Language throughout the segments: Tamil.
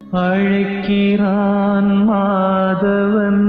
அழைக்கிறான் மாதவன்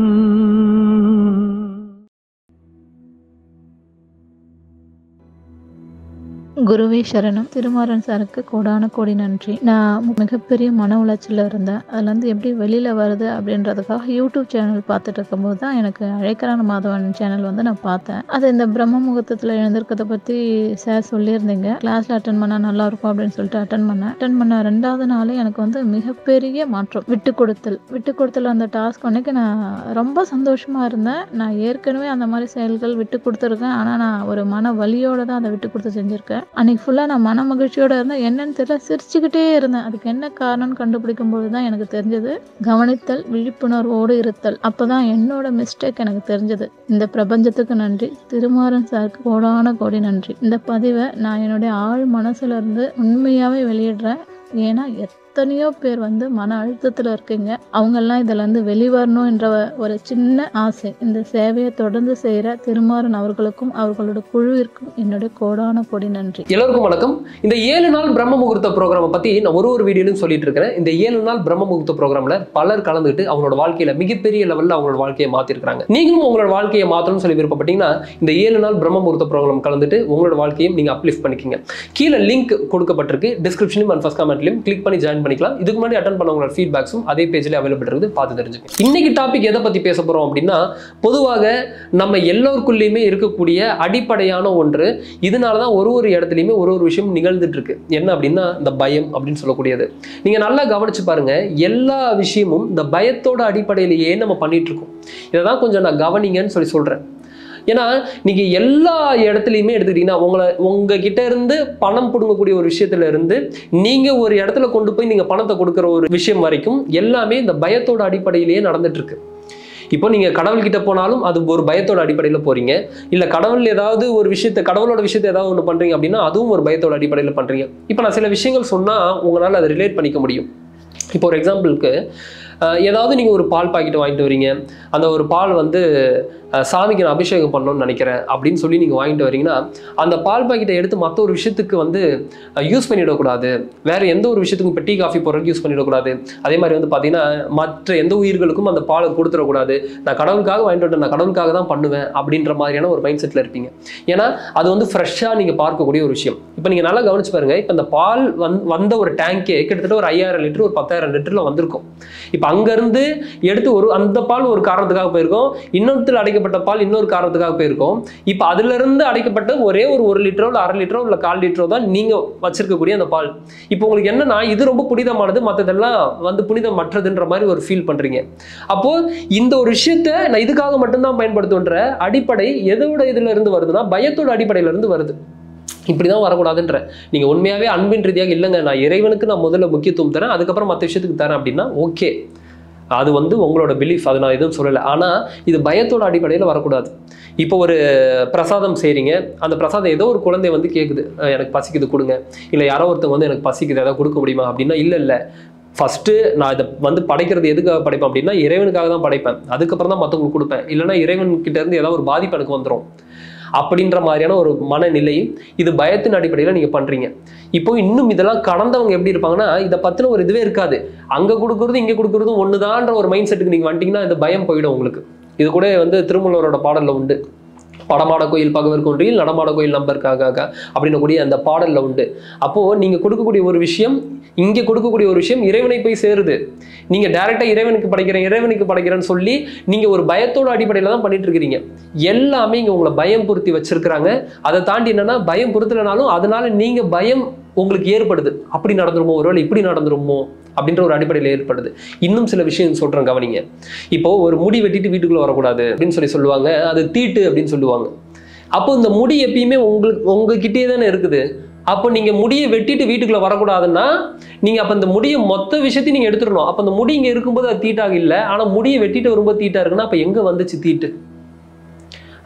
குருவே சரணம் திருமாறன் சாருக்கு கோடான கோடி நன்றி நான் மிகப்பெரிய மன உளைச்சல்ல இருந்தேன் அதுலேருந்து எப்படி வெளியில் வருது அப்படின்றதுக்காக யூடியூப் சேனல் பார்த்துட்டு இருக்கும்போது தான் எனக்கு அழைக்கிறான மாதவன் சேனல் வந்து நான் பார்த்தேன் அது இந்த பிரம்ம முகூர்த்தத்தில் எழுந்திருக்கிறத பற்றி சார் சொல்லியிருந்தீங்க கிளாஸில் அட்டன் பண்ணால் நல்லா இருக்கும் அப்படின்னு சொல்லிட்டு அட்டன் பண்ணேன் அட்டன் பண்ண ரெண்டாவது நாள் எனக்கு வந்து மிகப்பெரிய மாற்றம் விட்டு கொடுத்தல் விட்டு கொடுத்தல் அந்த டாஸ்க் அன்னைக்கு நான் ரொம்ப சந்தோஷமாக இருந்தேன் நான் ஏற்கனவே அந்த மாதிரி செயல்கள் விட்டு கொடுத்துருக்கேன் ஆனால் நான் ஒரு மன வலியோடு தான் அதை விட்டு கொடுத்து செஞ்சுருக்கேன் அன்னைக்கு ஃபுல்லாக நான் மன மகிழ்ச்சியோட இருந்தேன் என்னன்னு தெரியல சிரிச்சுக்கிட்டே இருந்தேன் அதுக்கு என்ன காரணம்னு கண்டுபிடிக்கும் போது தான் எனக்கு தெரிஞ்சது கவனித்தல் விழிப்புணர்வோடு இருத்தல் அப்போ தான் என்னோட மிஸ்டேக் எனக்கு தெரிஞ்சது இந்த பிரபஞ்சத்துக்கு நன்றி திருமாறன் சாருக்கு கோடான கோடி நன்றி இந்த பதிவை நான் என்னுடைய ஆழ் மனசுல இருந்து உண்மையாகவே வெளியிடுறேன் ஏன்னா எத்தனையோ பேர் வந்து மன அழுத்தத்தில் இருக்கீங்க அவங்கெல்லாம் இதில் இருந்து வெளிவரணும் என்ற ஒரு சின்ன ஆசை இந்த சேவையை தொடர்ந்து செய்கிற திருமாறன் அவர்களுக்கும் அவர்களோட குழுவிற்கும் என்னுடைய கோடான கோடி நன்றி எல்லோருக்கும் வணக்கம் இந்த ஏழு நாள் பிரம்ம முகூர்த்த ப்ரோக்ராமை பத்தி நான் ஒரு ஒரு வீடியோலையும் சொல்லிட்டு இருக்கிறேன் இந்த ஏழு நாள் பிரம்ம முகூர்த்த ப்ரோக்ராம்ல பலர் கலந்துட்டு அவங்களோட வாழ்க்கையில மிகப்பெரிய லெவல்ல அவங்களோட வாழ்க்கையை மாத்திருக்காங்க நீங்களும் உங்களோட வாழ்க்கையை மாத்தணும்னு சொல்லி விருப்பப்பட்டீங்கன்னா இந்த ஏழு நாள் பிரம்ம முகூர்த்த ப்ரோக்ராம் கலந்துட்டு உங்களோட வாழ்க்கையும் நீங்க அப்லிஃப்ட் பண்ணிக்கிங்க கீழே லிங்க் கொடுக்கப்பட்டிருக்கு டிஸ்கிரிப்ஷனும் அண்ட் ஃபர்ஸ்ட் கமெண்ட்லையும் கிளிக் பண்ணி ஜாயின் பண்ணிக்கலாம் இதுக்கு முன்னாடி அட்டன் பண்ணவங்களோட ஃபீட்பேக்ஸும் அதே பேஜ்ல அவைலபிள் இருக்குது பார்த்து தெரிஞ்சுக்கங்க இன்னைக்கு டாபிக் எதை பத்தி பேச போறோம் அப்படின்னா பொதுவாக நம்ம எல்லோருக்குள்ளேயுமே இருக்கக்கூடிய அடிப்படையான ஒன்று இதனால தான் ஒரு ஒரு இடத்துலையுமே ஒரு ஒரு விஷயம் நிகழ்ந்துட்டு இருக்கு என்ன அப்படின்னா இந்த பயம் அப்படின்னு சொல்லக்கூடியது நீங்க நல்லா கவனிச்சு பாருங்க எல்லா விஷயமும் இந்த பயத்தோட அடிப்படையிலேயே நம்ம பண்ணிட்டு இருக்கோம் இதை தான் கொஞ்சம் நான் கவனிங்கன்னு சொல்லி சொல்றேன் ஏன்னா நீங்க எல்லா இடத்துலையுமே எடுத்துக்கிட்டீங்கன்னா உங்களை உங்ககிட்ட இருந்து பணம் பிடுங்கக்கூடிய ஒரு விஷயத்துல இருந்து நீங்க ஒரு இடத்துல கொண்டு போய் நீங்க பணத்தை கொடுக்குற ஒரு விஷயம் வரைக்கும் எல்லாமே இந்த பயத்தோட அடிப்படையிலேயே நடந்துட்டு இருக்கு இப்போ நீங்க கடவுள்கிட்ட போனாலும் அது ஒரு பயத்தோட அடிப்படையில் போறீங்க இல்ல கடவுள் ஏதாவது ஒரு விஷயத்தை கடவுளோட விஷயத்தை ஏதாவது ஒன்று பண்றீங்க அப்படின்னா அதுவும் ஒரு பயத்தோட அடிப்படையில் பண்றீங்க இப்போ நான் சில விஷயங்கள் சொன்னா உங்களால் அதை ரிலேட் பண்ணிக்க முடியும் இப்போ ஒரு எக்ஸாம்பிளுக்கு அஹ், ஏதாவது நீங்கள் ஒரு பால் பாக்கெட் வாங்கிட்டு வரீங்க அந்த ஒரு பால் வந்து அஹ், சாமிக்கு நான் அபிஷேகம் பண்ணணும்னு நினைக்கிறேன் அப்படின்னு சொல்லி நீங்கள் வாங்கிட்டு வரீங்கன்னா அந்த பால் பாக்கெட்டை எடுத்து மற்ற ஒரு விஷயத்துக்கு வந்து யூஸ் பண்ணிடக்கூடாது வேற எந்த ஒரு விஷயத்துக்கும் இப்போ டீ காஃபி போடுறதுக்கு யூஸ் பண்ணிடக்கூடாது அதே மாதிரி வந்து பார்த்தீங்கன்னா மற்ற எந்த உயிர்களுக்கும் அந்த பாலை கொடுத்துடக்கூடாது நான் கடவுளுக்காக வாங்கிட்டு வரேன் நான் கடவுளுக்காக தான் பண்ணுவேன் அப்படின்ற மாதிரியான ஒரு மைண்ட் செட்டில் இருப்பீங்க ஏன்னா அது வந்து ஃப்ரெஷ்ஷாக நீங்கள் பார்க்கக்கூடிய ஒரு விஷயம் இப்போ நீங்கள் நல்லா கவனிச்சு பாருங்க இப்போ இந்த பால் வந் வந்த ஒரு டேங்கே கிட்டத்தட்ட ஒரு ஐயாயிரம் லிட்டர் ஒரு பத்தாயிரம் லிட்டரில் வந்திருக்கும் இப்போ அங்கேருந்து எடுத்து ஒரு அந்த பால் ஒரு காரணத்துக்காக போயிருக்கோம் இன்னொருத்தில் அடைக்கப்பட்ட பால் இன்னொரு காரணத்துக்காக போயிருக்கோம் இப்போ அதிலிருந்து அடைக்கப்பட்ட ஒரே ஒரு ஒரு லிட்டரோ இல்லை அரை லிட்டரோ இல்லை கால் லிட்டரோ தான் நீங்கள் வச்சிருக்கக்கூடிய அந்த பால் இப்போ உங்களுக்கு என்னன்னா இது ரொம்ப புனிதமானது மற்றதெல்லாம் வந்து புனிதமற்றதுன்ற மாதிரி ஒரு ஃபீல் பண்ணுறீங்க அப்போ இந்த ஒரு விஷயத்த நான் இதுக்காக மட்டும்தான் பயன்படுத்துன்ற அடிப்படை எதோட இதுல இருந்து வருதுன்னா பயத்தோட அடிப்படையில இருந்து வருது இப்படிதான் வரக்கூடாதுன்ற நீங்க உண்மையாவே அன்பின் ரீதியாக இல்லைங்க நான் இறைவனுக்கு நான் முதல்ல முக்கியத்துவம் தரேன் அதுக்கப்புறம் மற்ற விஷயத்துக்கு தரேன் அப்படின்னா ஓகே அது வந்து உங்களோட பிலீஃப் அது நான் எதுவும் சொல்லலை ஆனால் இது பயத்தோட அடிப்படையில் வரக்கூடாது இப்போ ஒரு பிரசாதம் செய்கிறீங்க அந்த பிரசாதம் ஏதோ ஒரு குழந்தை வந்து கேட்குது "அஹ் எனக்கு பசிக்குது கொடுங்க இல்லை யாரோ ஒருத்தவங்க வந்து எனக்கு பசிக்குது ஏதாவது கொடுக்க முடியுமா அப்படின்னா இல்லை இல்லை ஃபஸ்ட்டு நான் இதை வந்து படைக்கிறது எதுக்காக படைப்பேன் அப்படின்னா இறைவனுக்காக தான் படைப்பேன் அதுக்கப்புறம் தான் மற்றவங்களுக்கு கொடுப்பேன் இல்லைன்னா இறைவன் கிட்ட இருந்து ஏதாவது ஒரு பாதிப்பு எனக்கு வந்துடும் அப்படின்ற மாதிரியான ஒரு மனநிலை இது பயத்தின் அடிப்படையில் நீங்கள் பண்ணுறீங்க இப்போ இன்னும் இதெல்லாம் கடந்தவங்க எப்படி இருப்பாங்கன்னா இதை பற்றின ஒரு இதுவே இருக்காது அங்கே கொடுக்குறது இங்கே கொடுக்குறதும் ஒன்று ஒரு மைண்ட் செட்டுக்கு நீங்கள் வந்துட்டீங்கன்னா இந்த பயம் போயிடும் உங்களுக்கு இது கூட வந்து திருமூலரோட பாடலில் உண்டு படமாட கோயில் பகவர் கொன்றியில் நடமாட கோயில் நம்பருக்காக அப்படின்னு கூடிய அந்த பாடல்ல உண்டு அப்போ நீங்க கொடுக்கக்கூடிய ஒரு விஷயம் இங்கே கொடுக்கக்கூடிய ஒரு விஷயம் இறைவனை போய் சேருது நீங்க டைரக்டா இறைவனுக்கு படைக்கிறேன் இறைவனுக்கு படைக்கிறேன்னு சொல்லி நீங்க ஒரு பயத்தோட அடிப்படையில தான் பண்ணிட்டு இருக்கிறீங்க எல்லாமே இங்க உங்களை பயம் பொருத்தி வச்சிருக்கிறாங்க அதை தாண்டி என்னன்னா பயம் பொருத்தலைனாலும் அதனால நீங்க பயம் உங்களுக்கு ஏற்படுது அப்படி நடந்துருமோ ஒருவேளை இப்படி நடந்துருமோ அப்படின்ற ஒரு அடிப்படையில் ஏற்படுது இன்னும் சில விஷயம் சொல்றேன் கவனிங்க இப்போ ஒரு முடி வெட்டிட்டு வீட்டுக்குள்ள வரக்கூடாது அப்படின்னு சொல்லி சொல்லுவாங்க அது தீட்டு அப்படின்னு சொல்லுவாங்க அப்போ இந்த முடி எப்பயுமே உங்களுக்கு உங்ககிட்டயே தானே இருக்குது அப்போ நீங்க முடியை வெட்டிட்டு வீட்டுக்குள்ள வரக்கூடாதுன்னா நீங்க அப்ப இந்த முடியை மொத்த விஷயத்தையும் நீங்க எடுத்துடணும் அப்ப அந்த முடி இங்க இருக்கும்போது அது தீட்டாக இல்லை ஆனா முடியை வெட்டிட்டு வரும்போது தீட்டா இருக்குன்னா அப்ப எங்க வந்துச்சு தீட்டு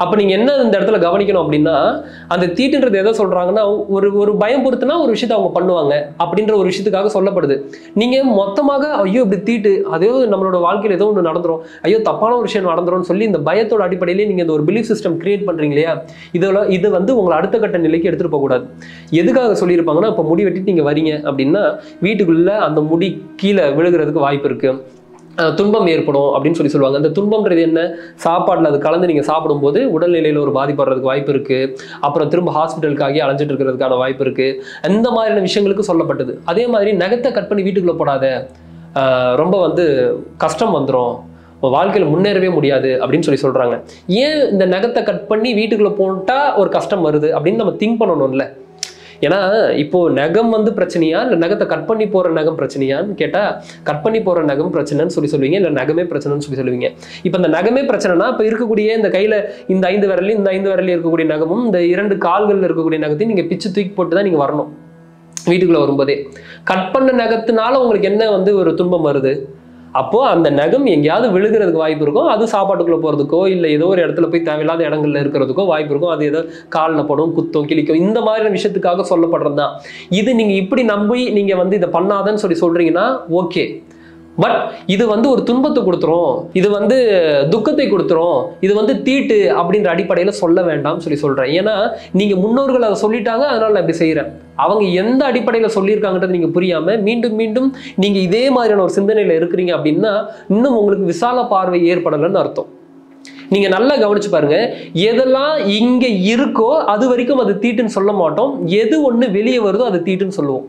அப்போ நீங்கள் என்ன இந்த இடத்துல கவனிக்கணும் அப்படின்னா அந்த தீட்டுன்றது எதை சொல்கிறாங்கன்னா ஒரு ஒரு பயம் பொறுத்துனா ஒரு விஷயத்தை அவங்க பண்ணுவாங்க அப்படின்ற ஒரு விஷயத்துக்காக சொல்லப்படுது நீங்கள் மொத்தமாக ஐயோ இப்படி தீட்டு அதே நம்மளோட வாழ்க்கையில் ஏதோ ஒன்று நடந்துரும் ஐயோ தப்பான ஒரு விஷயம் நடந்துரும்னு சொல்லி இந்த பயத்தோட அடிப்படையிலே நீங்கள் இந்த ஒரு பிலீஃப் சிஸ்டம் கிரியேட் பண்ணுறீங்க இல்லையா இதில் இது வந்து உங்களை அடுத்த கட்ட நிலைக்கு எடுத்துகிட்டு போகக்கூடாது எதுக்காக சொல்லியிருப்பாங்கன்னா இப்போ முடி வெட்டிட்டு நீங்கள் வரீங்க அப்படின்னா வீட்டுக்குள்ளே அந்த முடி கீழே விழுகிறதுக்கு வாய்ப்பு இருக்குது அஹ் துன்பம் ஏற்படும் அப்படின்னு சொல்லி சொல்லுவாங்க அந்த துன்பம்ன்றது என்ன சாப்பாட்டில் அது கலந்து நீங்கள் சாப்பிடும்போது உடல்நிலையில் ஒரு பாதிப்படுறதுக்கு வாய்ப்பு இருக்குது அப்புறம் திரும்ப ஹாஸ்பிட்டலுக்காகி அலைஞ்சிட்டு இருக்கிறதுக்கான வாய்ப்பு இருக்குது அந்த மாதிரியான விஷயங்களுக்கு சொல்லப்பட்டது அதே மாதிரி நகத்தை கட் பண்ணி வீட்டுக்குள்ளே போடாத அஹ் ரொம்ப வந்து கஷ்டம் வந்துடும் வாழ்க்கையில் முன்னேறவே முடியாது அப்படின்னு சொல்லி சொல்கிறாங்க ஏன் இந்த நகத்தை கட் பண்ணி வீட்டுக்குள்ளே போட்டால் ஒரு கஷ்டம் வருது அப்படின்னு நம்ம திங்க் பண்ணணும்ல ஏன்னா இப்போ நகம் வந்து பிரச்சனையா இல்லை நகத்தை கட் பண்ணி போற நகம் பிரச்சனையான்னு கேட்டா கட் பண்ணி போற நகம் பிரச்சனைன்னு சொல்லி சொல்லுவீங்க இல்லை நகமே பிரச்சனைன்னு சொல்லி சொல்லுவீங்க இப்போ இந்த நகமே பிரச்சனைனா இப்போ இருக்கக்கூடிய இந்த கையில இந்த ஐந்து விரலையும் இந்த ஐந்து விரலையும் இருக்கக்கூடிய நகமும் இந்த இரண்டு கால்களில் இருக்கக்கூடிய நகத்தையும் நீங்க பிச்சு தூக்கி போட்டு தான் நீங்க வரணும் வீட்டுக்குள்ள வரும்போதே கட் பண்ண நகத்தினால உங்களுக்கு என்ன வந்து ஒரு துன்பம் வருது அப்போ அந்த நகம் எங்கேயாவது விழுகிறதுக்கு வாய்ப்பு இருக்கும் அது சாப்பாட்டுக்குள்ள போறதுக்கோ இல்லை ஏதோ ஒரு இடத்துல போய் தேவையில்லாத இடங்கள்ல இருக்கிறதுக்கோ வாய்ப்பு இருக்கும் அது ஏதோ காலில் படும் குத்தும் கிழிக்கும் இந்த மாதிரியான விஷயத்துக்காக சொல்லப்படுறது தான் இது நீங்க இப்படி நம்பி நீங்க வந்து இதை பண்ணாதன்னு சொல்லி சொல்றீங்கன்னா ஓகே பட் இது வந்து ஒரு துன்பத்தை கொடுத்துரும் இது வந்து துக்கத்தை கொடுத்துரும் இது வந்து தீட்டு அப்படின்ற அடிப்படையில் சொல்ல வேண்டாம் சொல்லி சொல்றேன் ஏன்னா நீங்க முன்னோர்கள் அதை சொல்லிட்டாங்க அதனால நான் இப்படி செய்றேன் அவங்க எந்த அடிப்படையில் சொல்லியிருக்காங்கன்றது நீங்க புரியாம மீண்டும் மீண்டும் நீங்க இதே மாதிரியான ஒரு சிந்தனையில இருக்கிறீங்க அப்படின்னா இன்னும் உங்களுக்கு விசால பார்வை ஏற்படலைன்னு அர்த்தம் நீங்க நல்லா கவனிச்சு பாருங்க எதெல்லாம் இங்க இருக்கோ அது வரைக்கும் அது தீட்டுன்னு சொல்ல மாட்டோம் எது ஒண்ணு வெளியே வருதோ அது தீட்டுன்னு சொல்லுவோம்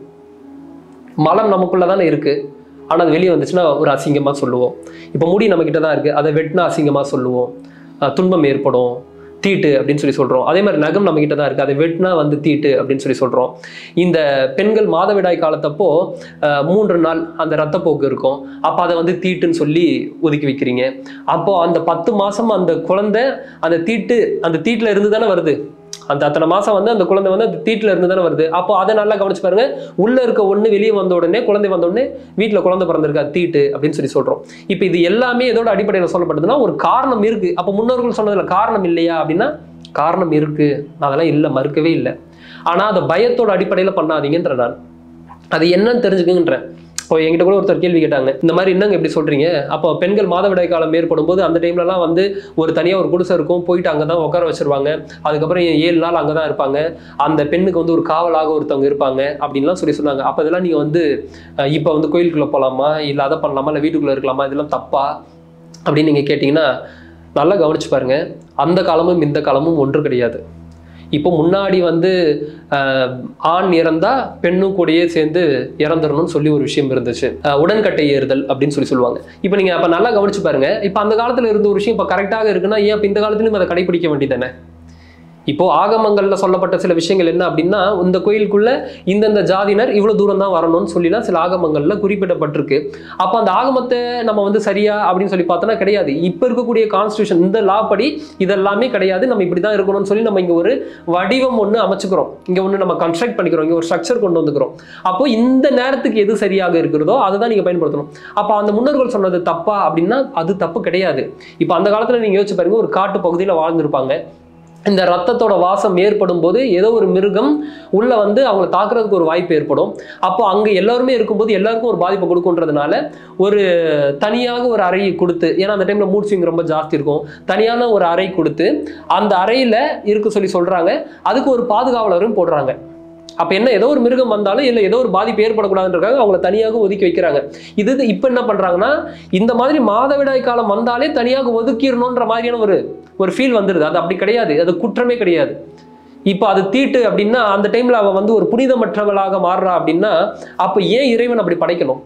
மலம் நமக்குள்ள தானே இருக்கு ஆனா அது வெளியே வந்துச்சுன்னா ஒரு அசிங்கமா சொல்லுவோம் இப்போ முடி நம்ம கிட்ட தான் இருக்கு அதை வெட்டினா அசிங்கமா சொல்லுவோம் அஹ் துன்பம் ஏற்படும் தீட்டு அப்படின்னு சொல்லி சொல்றோம் அதே மாதிரி நகம் நம்ம கிட்ட தான் இருக்கு அதை வெட்டினா வந்து தீட்டு அப்படின்னு சொல்லி சொல்றோம் இந்த பெண்கள் மாதவிடாய் காலத்தப்போ அஹ், மூன்று நாள் அந்த ரத்தப்போக்கு இருக்கும் அப்போ அதை வந்து தீட்டுன்னு சொல்லி ஒதுக்கி வைக்கிறீங்க அப்போ அந்த பத்து மாசம் அந்த குழந்தை அந்த தீட்டு அந்த தீட்டுல இருந்து தானே வருது அந்த அத்தனை மாசம் வந்து அந்த குழந்தை வந்து அந்த தீட்டுல இருந்து தானே வருது அப்போ அதை நல்லா கவனிச்சு பாருங்க உள்ள இருக்க ஒண்ணு வெளியே வந்த உடனே குழந்தை வந்த உடனே வீட்டுல குழந்தை பிறந்திருக்கு அது தீட்டு அப்படின்னு சொல்லி சொல்றோம் இப்போ இது எல்லாமே எதோட அடிப்படையில் சொல்லப்படுதுன்னா ஒரு காரணம் இருக்கு அப்போ முன்னோர்கள் சொன்னதுல காரணம் இல்லையா அப்படின்னா காரணம் இருக்கு நான் அதெல்லாம் இல்லை மறுக்கவே இல்லை ஆனா அதை பயத்தோட அடிப்படையில பண்ணாதீங்கன்ற நான் அது என்னன்னு தெரிஞ்சுக்குங்கன்றேன் இப்போ என்கிட்ட கூட ஒருத்தர் கேள்வி கேட்டாங்க இந்த மாதிரி என்னங்க இப்படி சொல்றீங்க அப்போ பெண்கள் மாதவிடாய் காலம் ஏற்படும் போது அந்த டைம்லலாம் வந்து ஒரு தனியாக ஒரு குடிசை இருக்கும் போயிட்டு அங்கே தான் உட்கார வச்சிருவாங்க அதுக்கப்புறம் ஏழு நாள் அங்கே தான் இருப்பாங்க அந்த பெண்ணுக்கு வந்து ஒரு காவலாக ஒருத்தவங்க இருப்பாங்க அப்படின்லாம் சொல்லி சொன்னாங்க அப்போ இதெல்லாம் நீங்கள் வந்து அஹ், இப்போ வந்து கோயிலுக்குள்ளே போகலாமா இல்லை அதை பண்ணலாமா இல்லை வீட்டுக்குள்ளே இருக்கலாமா இதெல்லாம் தப்பா அப்படின்னு நீங்கள் கேட்டிங்கன்னா நல்லா கவனிச்சு பாருங்க அந்த காலமும் இந்த காலமும் ஒன்று கிடையாது இப்போ முன்னாடி வந்து ஆஹ், ஆண் இறந்தா பெண்ணும் கூடயே சேர்ந்து இறந்துடணும்னு சொல்லி ஒரு விஷயம் இருந்துச்சு ஆஹ், உடன்கட்டை ஏறுதல் அப்படின்னு சொல்லி சொல்லுவாங்க இப்போ நீங்க அப்ப நல்லா கவனிச்சு பாருங்க இப்போ அந்த காலத்துல இருந்த ஒரு விஷயம் இப்போ கரெக்டாக இருக்குன்னா ஏன் இப்போ இந்த காலத்துலயும் அதை கடைபிடிக்க வேண்டியதானே இப்போ ஆகமங்கள்ல சொல்லப்பட்ட சில விஷயங்கள் என்ன அப்படின்னா இந்த கோயிலுக்குள்ள இந்தந்த ஜாதியினர் இவ்வளவு தூரம் தான் வரணும்னு சொல்லிலாம் சில ஆகமங்கள்ல குறிப்பிடப்பட்டிருக்கு அப்போ அந்த ஆகமத்தை நம்ம வந்து சரியா அப்படின்னு சொல்லி பார்த்தோன்னா கிடையாது இப்போ இருக்கக்கூடிய கான்ஸ்டியூஷன் இந்த லா படி இதெல்லாமே கிடையாது நம்ம இப்படி தான் இருக்கணும்னு சொல்லி நம்ம இங்க ஒரு வடிவம் ஒன்று அமைச்சுக்கிறோம் இங்க ஒன்று நம்ம கன்ஸ்ட்ரக்ட் பண்ணிக்கிறோம் இங்க ஒரு ஸ்ட்ரக்சர் கொண்டு வந்துக்கிறோம் அப்போ இந்த நேரத்துக்கு எது சரியாக இருக்கிறதோ அதை தான் நீங்க பயன்படுத்தணும் அப்போ அந்த முன்னோர்கள் சொன்னது தப்பா அப்படின்னா அது தப்பு கிடையாது இப்போ அந்த காலத்துல நீங்க யோசிச்சு பாருங்க ஒரு காட்டு பகுதியில் வாழ்ந்திருப்பாங்க இந்த ரத்தத்தோட வாசம் ஏற்படும் போது ஏதோ ஒரு மிருகம் உள்ள வந்து அவங்களை தாக்குறதுக்கு ஒரு வாய்ப்பு ஏற்படும் அப்போ அங்க எல்லாருமே இருக்கும்போது எல்லாருக்கும் ஒரு பாதிப்பை கொடுக்குன்றதுனால ஒரு தனியாக ஒரு அறை கொடுத்து ஏன்னா அந்த டைம்ல மூட் ஸ்விங் ரொம்ப ஜாஸ்தி இருக்கும் தனியான ஒரு அறை கொடுத்து அந்த அறையில இருக்க சொல்லி சொல்றாங்க அதுக்கு ஒரு பாதுகாவலரும் போடுறாங்க அப்ப என்ன ஏதோ ஒரு மிருகம் வந்தாலும் இல்லை ஏதோ ஒரு பாதிப்பு ஏற்படக்கூடாதுன்றதுக்காக அவங்கள தனியாக ஒதுக்கி வைக்கிறாங்க இது இது இப்போ என்ன பண்றாங்கன்னா இந்த மாதிரி மாதவிடாய் காலம் வந்தாலே தனியாக ஒதுக்கிடணுன்ற மாதிரியான ஒரு ஒரு ஃபீல் வந்துடுது அது அப்படி கிடையாது அது குற்றமே கிடையாது இப்போ அது தீட்டு அப்படின்னா அந்த டைம்ல அவ வந்து ஒரு புனிதமற்றவளாக மாறுறா அப்படின்னா அப்போ ஏன் இறைவன் அப்படி படைக்கணும்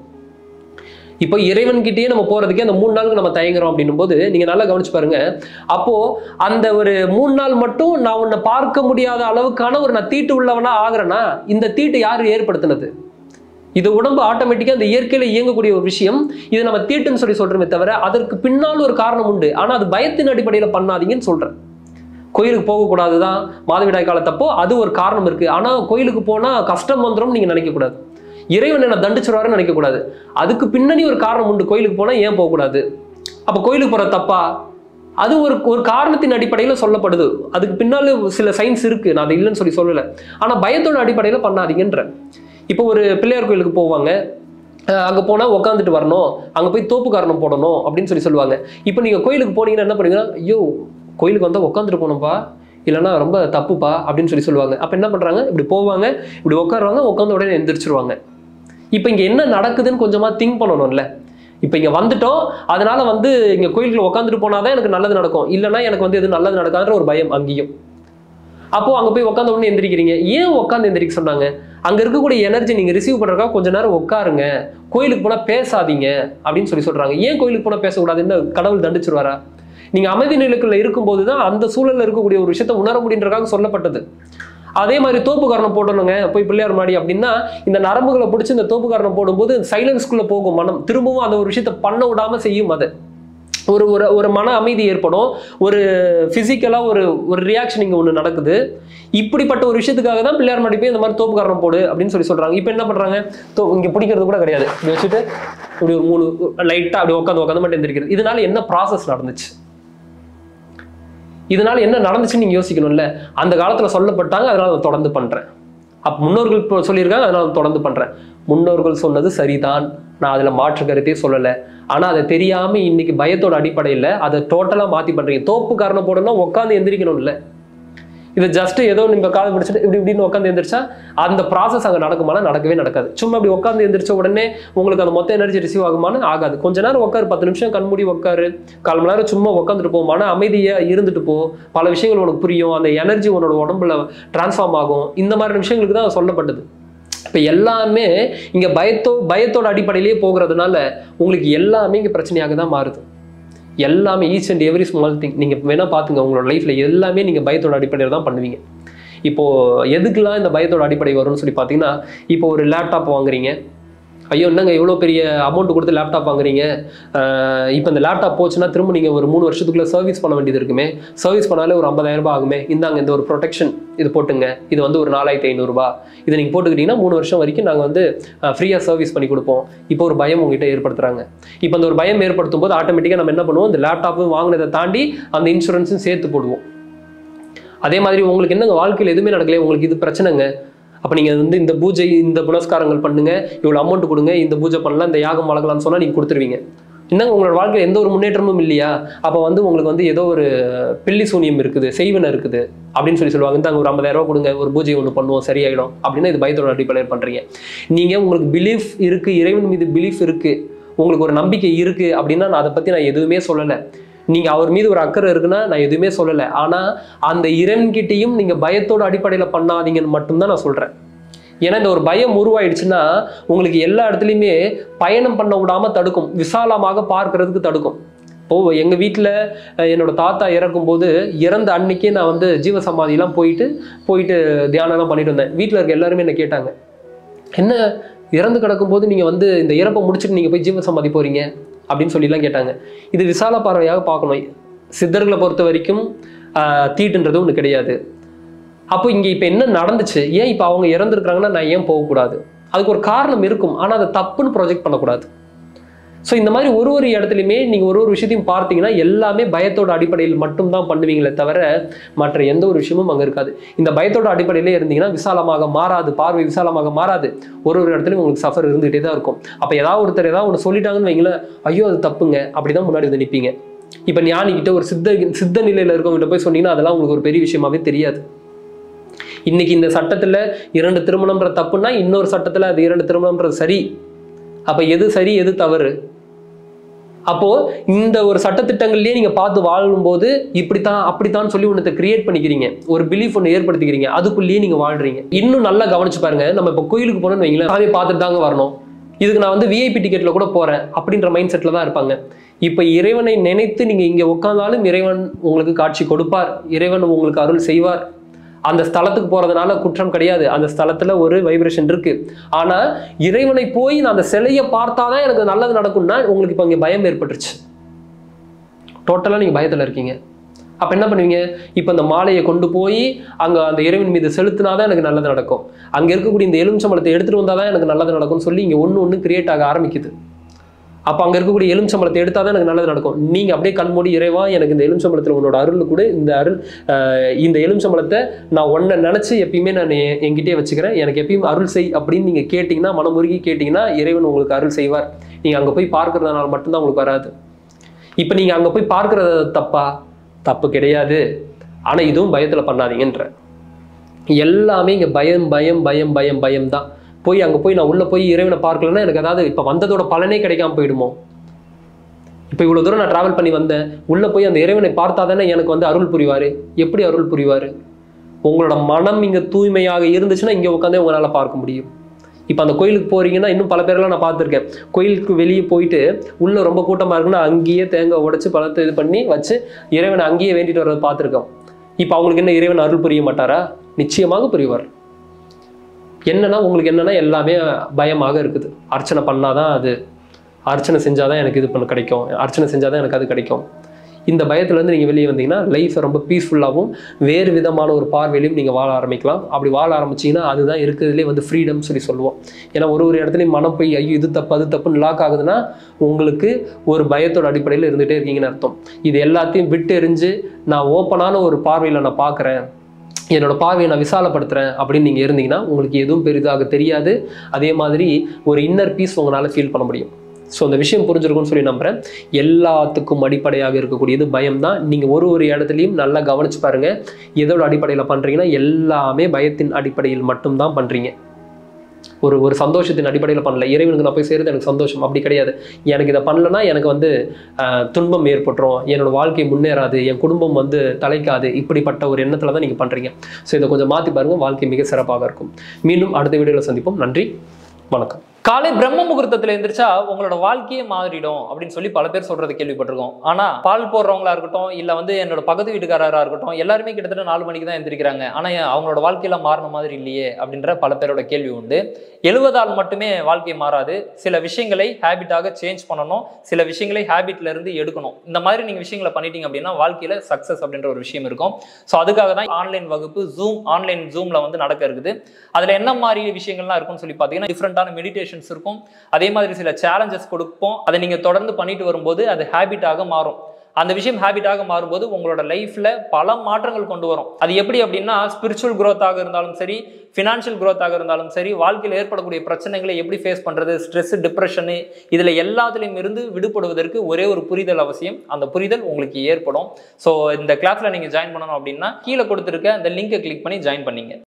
இப்போ இறைவன்கிட்டயே நம்ம போறதுக்கே அந்த மூணு நாளுக்கு நம்ம தயங்குறோம் அப்படின்னும் போது நீங்க நல்லா கவனிச்சு பாருங்க அப்போ அந்த ஒரு மூணு நாள் மட்டும் நான் உன்னை பார்க்க முடியாத அளவுக்கான ஒரு நான் தீட்டு உள்ளவனா ஆகுறேன்னா இந்த தீட்டு யாரு ஏற்படுத்தினது இது உடம்பு ஆட்டோமேட்டிக்கா அந்த இயற்கையில இயங்கக்கூடிய ஒரு விஷயம் இது நம்ம தீட்டுன்னு சொல்லி சொல்றோமே தவிர அதற்கு பின்னால் ஒரு காரணம் உண்டு ஆனா அது பயத்தின் அடிப்படையில பண்ணாதீங்கன்னு சொல்றேன் கோயிலுக்கு போகக்கூடாது தான் மாதவிடாய் காலத்தப்போ அது ஒரு காரணம் இருக்கு ஆனா கோயிலுக்கு போனா கஷ்டம் வந்துடும் நீங்க நினைக்க கூடாது இறைவன் என்ன தண்டிச்சிருவாருன்னு நினைக்க கூடாது அதுக்கு பின்னணி ஒரு காரணம் உண்டு கோயிலுக்கு போனா ஏன் போகக்கூடாது அப்ப கோயிலுக்கு போற தப்பா அது ஒரு ஒரு காரணத்தின் அடிப்படையில் சொல்லப்படுது அதுக்கு பின்னால சில சயின்ஸ் இருக்கு நான் அதை இல்லைன்னு சொல்லி சொல்லலை ஆனா பயத்தோட அடிப்படையில் பண்ணாதீங்கன்ற இப்போ ஒரு பிள்ளையார் கோயிலுக்கு போவாங்க அஹ் அங்க போனா உட்காந்துட்டு வரணும் அங்க போய் தோப்பு காரணம் போடணும் அப்படின்னு சொல்லி சொல்லுவாங்க இப்போ நீங்க கோயிலுக்கு போனீங்கன்னா என்ன பண்ணுவீங்கன்னா ஐயோ கோயிலுக்கு வந்தா உட்காந்துட்டு போகணும்ப்பா இல்லைன்னா ரொம்ப தப்புப்பா அப்படின்னு சொல்லி சொல்லுவாங்க அப்ப என்ன பண்றாங்க இப்படி போவாங்க இப்படி உட்காருவாங்க உட்காந்த உடனே எந்திரிச்சிருவாங்க இப்போ இங்க என்ன நடக்குதுன்னு கொஞ்சமா திங்க் பண்ணணும்ல இப்போ இங்க வந்துட்டோம் அதனால வந்து இங்க கோயிலுக்குள்ள உட்காந்துட்டு போனாதான் எனக்கு நல்லது நடக்கும் இல்லைன்னா எனக்கு வந்து எது நல்லது நடக்காதுன்ற ஒரு பயம் அங்கேயும் அப்போ அங்க போய் உட்காந்த உடனே எந்திரிக்கிறீங்க ஏன் உட்காந்து எந்திரிக்க சொன்னாங்க அங்க இருக்கக்கூடிய எனர்ஜி நீங்க ரிசீவ் பண்றதுக்கா கொஞ்ச நேரம் உட்காருங்க கோயிலுக்கு போனா பேசாதீங்க அப்படின்னு சொல்லி சொல்றாங்க ஏன் கோயிலுக்கு போனா பேசக்கூடாது என்ன கடவுள் தண்டிச்சிருவாரா நீங்க அமைதி நிலைக்குள்ள இருக்கும்போது தான் அந்த சூழல்ல இருக்கக்கூடிய ஒரு விஷயத்தை உணர முடியுன்றதுக்காக சொல்லப்பட்டது அதே மாதிரி தோப்பு காரணம் போடணுங்க போய் பிள்ளையார் மாடி அப்படின்னா இந்த நரம்புகளை பிடிச்சி இந்த தோப்பு காரணம் போடும்போது சைலன்ஸ்குள்ள போகும் மனம் திரும்பவும் அந்த ஒரு விஷயத்தை பண்ண விடாம செய்யும் அதை ஒரு ஒரு ஒரு மன அமைதி ஏற்படும் ஒரு ஃபிசிக்கலாக ஒரு ஒரு ரியாக்ஷன் இங்கே ஒன்று நடக்குது இப்படிப்பட்ட ஒரு விஷயத்துக்காக தான் பிள்ளையார் மாடி போய் இந்த மாதிரி தோப்பு காரணம் போடு அப்படின்னு சொல்லி சொல்றாங்க இப்போ என்ன பண்றாங்க தோ இங்கே பிடிக்கிறது கூட கிடையாது இப்படி வச்சுட்டு இப்படி ஒரு மூணு லைட்டாக அப்படி உட்காந்து உட்காந்து மட்டும் எந்திரிக்கிறது இதனால என்ன ப்ராசஸ் நடந்துச்சு இதனால என்ன நடந்துச்சுன்னு நீங்க யோசிக்கணும்ல அந்த காலத்துல சொல்லப்பட்டாங்க அதனால அதை தொடர்ந்து பண்றேன் அப்ப முன்னோர்கள் இப்போ சொல்லியிருக்காங்க அதனால அதை தொடர்ந்து பண்றேன் முன்னோர்கள் சொன்னது சரிதான் நான் அதுல மாற்று கருத்தே சொல்லலை ஆனா அதை தெரியாம இன்னைக்கு பயத்தோட அடிப்படையில அதை டோட்டலா மாத்தி பண்றீங்க தோப்பு காரணம் போடணும் உட்காந்து எந்திரிக்கணும்ல இது ஜஸ்ட் ஏதோ நீங்க காது பிடிச்சிட்டு இப்படி இப்படின்னு உட்காந்து எந்திரிச்சா அந்த ப்ராசஸ் அங்க நடக்குமானா நடக்கவே நடக்காது சும்மா இப்படி உட்காந்து எந்திரிச்ச உடனே உங்களுக்கு அந்த மொத்த எனர்ஜி ரிசீவ் ஆகுமான்னு ஆகாது கொஞ்ச நேரம் உட்காரு பத்து நிமிஷம் கண்மூடி உட்காரு கால் மணி நேரம் சும்மா உட்காந்துட்டு போ மன அமைதியா இருந்துட்டு போ பல விஷயங்கள் உனக்கு புரியும் அந்த எனர்ஜி உன்னோட உடம்புல டிரான்ஸ்ஃபார்ம் ஆகும் இந்த மாதிரி விஷயங்களுக்கு தான் அது சொல்லப்பட்டது இப்போ எல்லாமே இங்க பயத்தோ பயத்தோட அடிப்படையிலேயே போகிறதுனால உங்களுக்கு எல்லாமே இங்க பிரச்சனையாக தான் மாறுது எல்லாமே each and every small thing நீங்கள் வேணால் பார்த்துங்க உங்களோட லைஃப்பில் எல்லாமே நீங்கள் பயத்தோட அடிப்படையில் தான் பண்ணுவீங்க இப்போ எதுக்கெல்லாம் இந்த பயத்தோட அடிப்படை வரும்னு சொல்லி பார்த்தீங்கன்னா இப்போ ஒரு லேப்டாப் வாங்குறீங்க ஐயோ என்னங்க இவ்வளோ பெரிய அமௌண்ட் கொடுத்து லேப்டாப் வாங்குறீங்க ஆஹ் இப்போ இந்த லேப்டாப் போச்சுன்னா திரும்ப நீங்கள் ஒரு மூணு வருஷத்துக்குள்ள சர்வீஸ் பண்ண வேண்டியது இருக்குமே சர்வீஸ் பண்ணாலே ஒரு 50000 ரூபாய் ஆகுமே இந்தாங்க இந்த ஒரு ப்ரொடெக்ஷன் இது போட்டுங்க இது வந்து ஒரு நாலாயிரத்தி ஐநூறுரூபா இதை நீங்கள் போட்டுக்கிட்டீங்கன்னா மூணு வருஷம் வரைக்கும் நாங்கள் வந்து ஃப்ரீயாக சர்வீஸ் பண்ணி கொடுப்போம் இப்போ ஒரு பயம் உங்ககிட்ட ஏற்படுத்துறாங்க இப்போ அந்த ஒரு பயம் ஏற்படுத்தும் போது ஆட்டோமேட்டிக்காக நம்ம என்ன பண்ணுவோம் இந்த லேப்டாப்பும் வாங்கினதை தாண்டி அந்த இன்சூரன்ஸும் சேர்த்து போடுவோம் அதே மாதிரி உங்களுக்கு என்னங்க வாழ்க்கையில் எதுவுமே நடக்கலையே உங்களுக்கு இது பிரச்சனைங்க அப்போ நீங்கள் வந்து இந்த பூஜை இந்த புனஸ்காரங்கள் பண்ணுங்க இவ்வளோ அமௌண்ட் கொடுங்க இந்த பூஜை பண்ணலாம் இந்த யாகம் வளர்க்கலாம்னு சொன்னால் நீங்கள் கொடுத்துருவீங்க என்னங்க உங்களோட வாழ்க்கையில் எந்த ஒரு முன்னேற்றமும் இல்லையா அப்போ வந்து உங்களுக்கு வந்து ஏதோ ஒரு பில்லி சூனியம் இருக்குது செய்வன இருக்குது அப்படின்னு சொல்லி சொல்லுவாங்க இந்த ஒரு 50000 ரூபா கொடுங்க ஒரு பூஜை ஒன்று பண்ணுவோம் சரியாயிடும் அப்படின்னா இது பயத்தோட அடிப்படையில் பண்ணுறீங்க நீங்கள் உங்களுக்கு பிலீஃப் இருக்குது இறைவன் மீது பிலீஃப் இருக்குது உங்களுக்கு ஒரு நம்பிக்கை இருக்குது அப்படின்னா நான் அதை பற்றி நான் எதுவுமே சொல்லலை நீங்க அவர் மீது ஒரு அக்கறை இருக்குன்னா நான் எதுவுமே சொல்லலை ஆனா அந்த இறைவன்கிட்டயும் நீங்க பயத்தோட அடிப்படையில பண்ணாதீங்கன்னு மட்டும்தான் நான் சொல்றேன் ஏன்னா இந்த ஒரு பயம் உருவாயிடுச்சுன்னா உங்களுக்கு எல்லா இடத்துலையுமே பயணம் பண்ண விடாம தடுக்கும் விசாலமாக பார்க்கறதுக்கு தடுக்கும் இப்போ எங்க வீட்டில் என்னோட தாத்தா இறக்கும் போது இறந்த அன்னைக்கே நான் வந்து ஜீவசமாதியெல்லாம் போயிட்டு போயிட்டு தியானம்லாம் பண்ணிட்டு வந்தேன் வீட்டில் இருக்க எல்லாருமே என்ன கேட்டாங்க என்ன இறந்து கிடக்கும்போது நீங்க வந்து இந்த இறப்பை முடிச்சுட்டு நீங்க போய் ஜீவசமாதி போறீங்க அப்படின்னு சொல்லிலாம் கேட்டாங்க இது விசால பார்வையாக பார்க்கணும் சித்தர்களை பொறுத்த வரைக்கும் ஆஹ், தீட்டுன்றது ஒன்று கிடையாது அப்போ இங்கே இப்போ என்ன நடந்துச்சு ஏன் இப்போ அவங்க இறந்துருக்காங்கன்னா நான் ஏன் போகக்கூடாது அதுக்கு ஒரு காரணம் இருக்கும் ஆனால் அதை தப்புன்னு ப்ரொஜெக்ட் பண்ணக்கூடாது ஸோ இந்த மாதிரி ஒரு ஒரு இடத்துலையுமே நீங்கள் ஒரு ஒரு விஷயத்தையும் பார்த்தீங்கன்னா எல்லாமே பயத்தோட அடிப்படையில் மட்டும்தான் பண்ணுவீங்களே தவிர மற்ற எந்த ஒரு விஷயமும் அங்கே இருக்காது இந்த பயத்தோட அடிப்படையிலே இருந்தீங்கன்னா விசாலமாக மாறாது பார்வை விசாலமாக மாறாது ஒரு ஒரு இடத்துலையும் உங்களுக்கு சஃபர் இருந்துகிட்டே தான் இருக்கும் அப்போ ஏதாவது ஒருத்தர் ஏதாவது ஒன்று சொல்லிட்டாங்கன்னு வைங்களேன் ஐயோ அது தப்புங்க அப்படி தான் முன்னாடி வந்து நிற்பீங்க இப்போ ஞானிக்கிட்ட ஒரு சித்த சித்த நிலையில் இருக்கவங்ககிட்ட போய் சொன்னீங்கன்னா அதெல்லாம் உங்களுக்கு ஒரு பெரிய விஷயமாவே தெரியாது இன்னைக்கு இந்த சட்டத்துல இரண்டு திருமணம்ன்ற தப்புன்னா இன்னொரு சட்டத்துல அது இரண்டு திருமணம்ன்றது சரி அப்ப எது சரி எது தவறு அப்போ இந்த ஒரு சட்டத்திட்டங்கள்லயே நீங்க பார்த்து வாழும்போது இப்படித்தான் அப்படித்தான் சொல்லி ஒன்றத்தை கிரியேட் பண்ணிக்கிறீங்க ஒரு பிலீஃப் ஒன்று ஏற்படுத்திக்கிறீங்க அதுக்குள்ளேயே நீங்க வாழ்றீங்க இன்னும் நல்லா கவனிச்சு பாருங்க நம்ம இப்போ கோயிலுக்கு போனோம்னு வைங்களேன் சாமி பார்த்துட்டு தாங்க வரணும் இதுக்கு நான் வந்து விஐபி டிக்கெட்ல கூட போறேன் அப்படின்ற மைண்ட் செட்ல தான் இருப்பாங்க இப்போ இறைவனை நினைத்து நீங்க இங்க உட்கார்ந்தாலும் இறைவன் உங்களுக்கு காட்சி கொடுப்பார் இறைவன் உங்களுக்கு அருள் செய்வார் அந்த ஸ்தலத்துக்கு போறதுனால குற்றம் கிடையாது அந்த ஸ்தலத்துல ஒரு வைப்ரேஷன் இருக்கு ஆனா இறைவனை போய் நான் அந்த சிலையை பார்த்தாதான் எனக்கு நல்லது நடக்கும்னா உங்களுக்கு இப்போ இங்க பயம் ஏற்பட்டுருச்சு டோட்டலா நீங்க பயத்துல இருக்கீங்க அப்ப என்ன பண்ணுவீங்க இப்போ இந்த மாலையை கொண்டு போய் அங்க அந்த இறைவன் மீது செலுத்தினாதான் எனக்கு நல்லது நடக்கும் அங்க இருக்கக்கூடிய இந்த எலுமிச்சம்பழத்தை எடுத்துட்டு வந்தாதான் எனக்கு நல்லது நடக்கும்னு சொல்லி இங்க ஒண்ணு ஒண்ணு கிரியேட் ஆக ஆரம்பிக்குது அப்போ அங்கே இருக்கக்கூடிய எலுமிச்சம்பழத்தை எடுத்தால் தான் எனக்கு நல்லது நடக்கும் நீங்கள் அப்படியே கண்மூடி இறைவா எனக்கு இந்த எலுமிச்சம்பழத்தில் உன்னோட அருள் கூட இந்த அருள் ஆஹ் இந்த எலுமிச்சம்பழத்தை நான் ஒன்றை நினச்சி எப்பயுமே நான் எ- என்கிட்டயே வச்சுக்கிறேன் எனக்கு எப்பயும் அருள் செய் அப்படின்னு நீங்கள் கேட்டிங்கன்னா மனமுருகி கேட்டிங்கன்னா இறைவன் உங்களுக்கு அருள் செய்வார் நீங்கள் அங்கே போய் பார்க்கறதுனால மட்டும்தான் உங்களுக்கு வராது இப்போ நீங்கள் அங்கே போய் பார்க்கறது தப்பா தப்பு கிடையாது ஆனால் இதுவும் பயத்தில் பண்ணாதீங்கன்ற எல்லாமே இங்கே பயம் பயம் பயம் பயம் பயம் தான் போய் அங்கே போய் நான் உள்ளே போய் இறைவனை பார்க்கலன்னா எனக்கு அதாவது இப்போ வந்ததோட பலனே கிடைக்காம போயிடுமோ இப்போ இவ்வளோ தூரம் நான் ட்ராவல் பண்ணி வந்தேன் உள்ளே போய் அந்த இறைவனை பார்த்தா தானே எனக்கு வந்து அருள் புரிவார் எப்படி அருள் புரிவார் உங்களோட மனம் இங்கே தூய்மையாக இருந்துச்சுன்னா இங்கே உட்காந்தே உங்களால் பார்க்க முடியும் இப்போ அந்த கோயிலுக்கு போறீங்கன்னா இன்னும் பல பேரெல்லாம் நான் பார்த்துருக்கேன் கோயிலுக்கு வெளியே போயிட்டு உள்ளே ரொம்ப கூட்டமாக இருக்குன்னா அங்கேயே தேங்காய் உடைச்சு பழத்தை இது பண்ணி வச்சு இறைவனை அங்கேயே வேண்டிட்டு வர்றதை பார்த்துருக்கோம் இப்போ அவங்களுக்கு என்ன இறைவன் அருள் புரிய மாட்டாரா நிச்சயமாக புரிவார் என்னன்னா உங்களுக்கு என்னன்னா எல்லாமே பயமாக இருக்குது அர்ச்சனை பண்ணாதான் அது அர்ச்சனை செஞ்சாதான் எனக்கு இது பண்ண கிடைக்கும் அர்ச்சனை செஞ்சாதான் எனக்கு அது கிடைக்கும் இந்த பயத்துலேருந்து நீங்கள் வெளியே வந்தீங்கன்னா லைஃப்பை ரொம்ப பீஸ்ஃபுல்லாகவும் வேறு விதமான ஒரு பார்வையிலையும் நீங்கள் வாழ ஆரம்பிக்கலாம் அப்படி வாழ ஆரம்பிச்சீங்கன்னா அதுதான் இருக்கிறதுலே வந்து ஃப்ரீடம் சொல்லி சொல்லுவோம் ஏன்னா ஒரு ஒரு இடத்துலையும் மனம் போய் ஐயோ இது தப்பு அது தப்புன்னு லாக் ஆகுதுன்னா உங்களுக்கு ஒரு பயத்தோட அடிப்படையில் இருந்துகிட்டே இருக்கீங்கன்னு அர்த்தம் இது எல்லாத்தையும் விட்டு எறிஞ்சு நான் ஓப்பனான ஒரு பார்வையில் நான் பார்க்குறேன் என்னோட பார்வையை நான் விசாலப்படுத்துறேன் அப்படின்னு நீங்கள் இருந்தீங்கன்னா உங்களுக்கு எதுவும் பெரிதாக தெரியாது அதே மாதிரி ஒரு இன்னர் பீஸ் உங்களால் ஃபீல் பண்ண முடியும் ஸோ அந்த விஷயம் புரிஞ்சிருக்கும்னு சொல்லி நம்புறேன் எல்லாத்துக்கும் அடிப்படையாக இருக்கக்கூடியது பயம் தான் நீங்கள் ஒரு ஒரு இடத்துலையும் நல்லா கவனிச்சு பாருங்க எதோட அடிப்படையில் பண்ணுறீங்கன்னா எல்லாமே பயத்தின் அடிப்படையில் மட்டும்தான் பண்ணுறீங்க ஒரு ஒரு சந்தோஷத்தின் அடிப்படையில் பண்ணல இறைவனுக்கு நான் போய் சேர்றது எனக்கு சந்தோஷம் அப்படி கிடையாது எனக்கு இதை பண்ணலன்னா எனக்கு வந்து ஆஹ், துன்பம் ஏற்பட்டுரும் என்னோட வாழ்க்கை முன்னேறாது என் குடும்பம் வந்து தலைக்காது இப்படிப்பட்ட ஒரு எண்ணத்தில் தான் நீங்கள் பண்ணுறீங்க ஸோ இதை கொஞ்சம் மாற்றி பாருங்க வாழ்க்கை மிக சிறப்பாக இருக்கும் மீண்டும் அடுத்த வீடியோவில் சந்திப்போம் நன்றி வணக்கம் காலை பிரம்ம முகூர்த்தத்துல எந்திரிச்சா உங்களோட வாழ்க்கையே மாறிடும் அப்படின்னு சொல்லி பல பேர் சொல்றது கேள்விப்பட்டிருக்கோம் ஆனா பால் போடுறவங்களா இருக்கட்டும் இல்ல வந்து என்னோட பக்கத்து வீட்டுக்காரரா இருக்கட்டும் எல்லாருமே கிட்டத்தட்ட நாலு மணிக்கு தான் எந்திரிக்கிறாங்க ஆனா ஏன் அவங்களோட வாழ்க்கையில மாறின மாதிரி இல்லையே அப்படின்ற பல பேரோட கேள்வி உண்டு எழுவதால் மட்டுமே வாழ்க்கை மாறாது சில விஷயங்களை ஹேபிட்டாக சேஞ்ச் பண்ணணும் சில விஷயங்களை ஹேபிட்ல இருந்து எடுக்கணும் இந்த மாதிரி நீங்க விஷயங்களை பண்ணிட்டீங்க அப்படின்னா வாழ்க்கையில சக்சஸ் அப்படின்ற ஒரு விஷயம் இருக்கும் ஸோ அதுக்காக தான் ஆன்லைன் வகுப்பு ஜூம் ஆன்லைன் ஜூம்ல வந்து நடக்க இருக்குது அதுல என்ன மாதிரி விஷயங்கள்லாம் இருக்கும்னு சொல்லி பார்த்தீங்கன்னா டிஃப்ரெண்டான மெடிடேஷன்ஸ் இருக்கும் அதே மாதிரி சில சேலஞ்சஸ் கொடுப்போம் அதை நீங்க தொடர்ந்து பண்ணிட்டு வரும்போது அது ஹேபிட்டாக மாறும் அந்த விஷயம் ஹேபிட்டாக மாறும்போது உங்களோட லைஃப்ல பல மாற்றங்கள் கொண்டு வரும் அது எப்படி அப்படின்னா ஸ்பிரிச்சுவல் growth-ஆக இருந்தாலும் சரி ஃபினான்ஷியல் growth-ஆக இருந்தாலும் சரி வாழ்க்கையில் ஏற்படக்கூடிய பிரச்சனைகளை எப்படி ஃபேஸ் பண்றது ஸ்ட்ரெஸ் டிப்ரெஷனு இதுல எல்லாத்துலேயும் இருந்து விடுபடுவதற்கு ஒரே ஒரு புரிதல் அவசியம் அந்த புரிதல் உங்களுக்கு ஏற்படும் ஸோ இந்த கிளாஸ்ல நீங்க ஜாயின் பண்ணணும் அப்படின்னா கீழே கொடுத்துருக்க அந்த லிங்கை கிளிக் பண்ணி ஜாயின் பண்ணீங்க